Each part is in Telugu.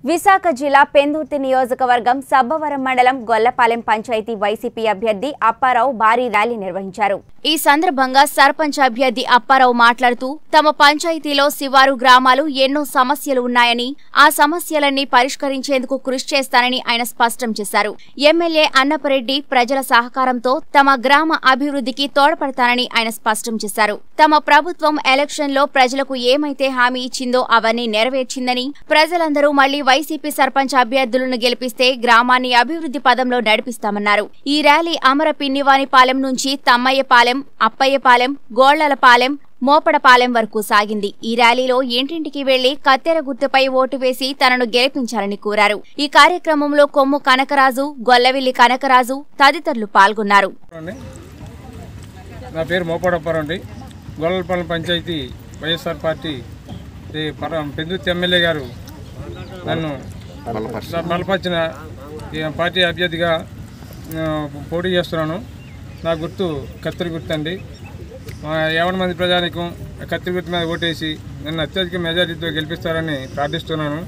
విశాఖ జిల్లా పెందుర్తి నియోజకవర్గం సబ్బవరం మండలం గొల్లపాలెం పంచాయతీ వైసీపీ అభ్యర్థి అప్పారావు భారీ ర్యాలీ నిర్వహించారు ఈ సందర్భంగా సర్పంచ్ అభ్యర్థి అప్పారావు మాట్లాడుతూ తమ పంచాయతీలో శివారు గ్రామాలు ఎన్నో సమస్యలు ఉన్నాయని ఆ సమస్యలన్నీ పరిష్కరించేందుకు కృషి చేస్తానని ఆయన స్పష్టం చేశారు ఎమ్మెల్యే అన్నపరెడ్డి ప్రజల సహకారంతో తమ గ్రామ అభివృద్ధికి తోడ్పడతానని ఆయన స్పష్టం చేశారు తమ ప్రభుత్వం ఎలక్షన్ లో ప్రజలకు ఏమైతే హామీ ఇచ్చిందో అవన్నీ నెరవేర్చిందని ప్రజలందరూ మళ్లీ వైసీపీ సర్పంచ్ అభ్యర్థులను గెలిపిస్తే గ్రామాన్ని అభివృద్ధి పదంలో నడిపిస్తామన్నారు ఈ ర్యాలీ అమర పిన్నివానిపాలెం నుంచి తమ్మయ్యపాలెం అప్పయ్యపాలెం గోళ్లలపాలెం మోపడపాలెం వరకు సాగింది ఈ ర్యాలీలో ఇంటింటికి వెళ్లి కత్తెర గుర్తుపై ఓటు వేసి తనను గెలిపించాలని కోరారు ఈ కార్యక్రమంలో కొమ్ము కనకరాజు గొల్లవిల్లి కనకరాజు తదితరులు పాల్గొన్నారు అండి నా పేరు మోపాడప్పారం అండి గొల్లపాలెం పంచాయతీ వైఎస్ఆర్ పార్టీ ఈ పర పెందుర్తి ఎమ్మెల్యే గారు నన్ను బలపరిచిన ఈ పార్టీ అభ్యర్థిగా ఆ, పోటీ చేస్తున్నాను నా గుర్తు కత్తిరి గుర్తు అండి మా యావన మంది ప్రజానికం కత్తిరి గుర్తు మీద ఓటేసి నన్ను అత్యధిక మెజారిటీతో గెలిపిస్తారని ప్రార్థిస్తున్నాను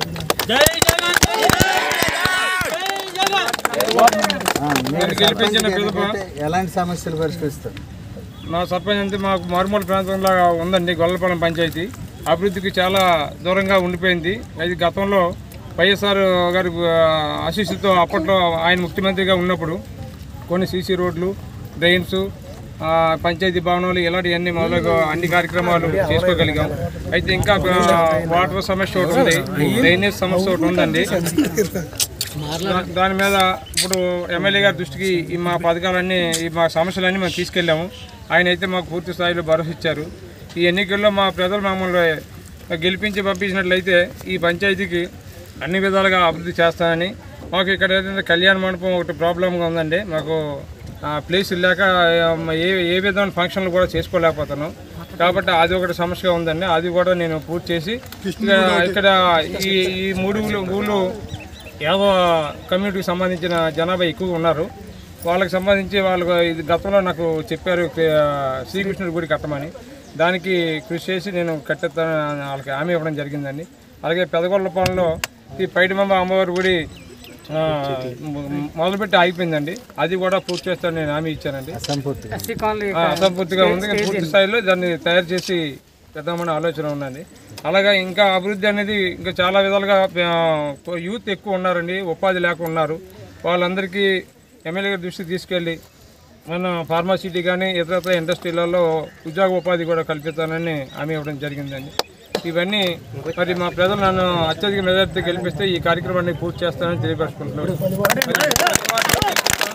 నేను గెలిపించిన పిలుపు ఎలాంటి సమస్యలు పరిష్కరిస్తారు మా సర్పంచ్ అంటే మాకు మారుమూల ప్రాంతంలో ఉందండి గొల్లపాలెం పంచాయతీ అభివృద్ధికి చాలా దూరంగా ఉండిపోయింది అది గతంలో వైఎస్ఆర్ గారి ఆ, ఆశీస్సులతో అప్పట్లో ఆయన ముఖ్యమంత్రిగా ఉన్నప్పుడు కొన్ని సీసీ రోడ్లు డ్రైన్స్ ఆ, పంచాయతీ భవనాలు ఇలాంటివన్నీ మొదలగు అన్ని కార్యక్రమాలు చేసుకోగలిగాం అయితే ఇంకా ఆ, వాటర్ సమస్య ఒకటి ఉంది డ్రైనేజ్ సమస్య ఒకటి ఉందండి దా- దాని మీద ఇప్పుడు ఎమ్మెల్యే గారి దృష్టికి ఈ మా పథకాలన్నీ ఈ మా సమస్యలన్నీ మేము తీసుకెళ్ళాము ఆయన అయితే మాకు పూర్తి స్థాయిలో భరోసా ఇచ్చారు ఈ ఎన్నికల్లో మా ప్రజలు మమ్మల్ని గెలిపించి పంపించినట్లయితే ఈ పంచాయతీకి అన్ని విధాలుగా అభివృద్ధి చేస్తానని మాకు ఇక్కడ ఏంటంటే కళ్యాణ మండపం ఒకటి ప్రాబ్లంగా ఉందండి మాకు ఆ, ప్లేస్ లేక ఆ, ఏ ఏ విధమైన ఫంక్షన్లు కూడా చేసుకోలేకపోతున్నాం కాబట్టి అది ఒకటి సమస్యగా ఉందండి అది కూడా నేను పూర్తి చేసి ఇక్కడ ఇక్కడ ఈ ఈ మూడు ఊళ్ళు ఊళ్ళు యాదవ కమ్యూనిటీకి సంబంధించిన జనాభా ఎక్కువ ఉన్నారు వాళ్ళకి సంబంధించి వాళ్ళకు ఇది గతంలో నాకు చెప్పారు ఆ, శ్రీకృష్ణుడి గుడి కట్టమని దానికి కృషి చేసి నేను కట్టేస్తాను వాళ్ళకి హామీ ఇవ్వడం జరిగిందండి అలాగే పెదగొల్లపాలెంలో ఈ పైడిమంబ అమ్మవారి గుడి ఆ, మొ- మొదలుపెట్టి ఆగిపోయిందండి అది కూడా పూర్తి చేస్తాను నేను హామీ ఇచ్చానండి సంపూర్తిగా ఆ, అసంపూర్తిగా ఉంది పూర్తి స్థాయిలో దాన్ని తయారు చేసి పెద్దామనే ఆలోచన ఉందండి అలాగే ఇంకా అభివృద్ధి అనేది ఇంకా చాలా విధాలుగా ఆ, యూత్ ఎక్కువ ఉన్నారండి ఉపాధి లేక ఉన్నారు వాళ్ళందరికీ ఎమ్మెల్యే గారి దృష్టికి తీసుకెళ్ళి మన ఫార్మాసిటీ కానీ ఇతరత్ర ఇండస్ట్రీలలో ఉద్యోగ ఉపాధి కూడా కల్పిస్తానని హామీ ఇవ్వడం జరిగిందండి ఇవన్నీ మరి మా ప్రజలు నన్ను అత్యధిక మెజార్టీ గెలిపిస్తే ఈ కార్యక్రమాన్ని పూర్తి చేస్తానని తెలియపరుచుకుంటున్నాను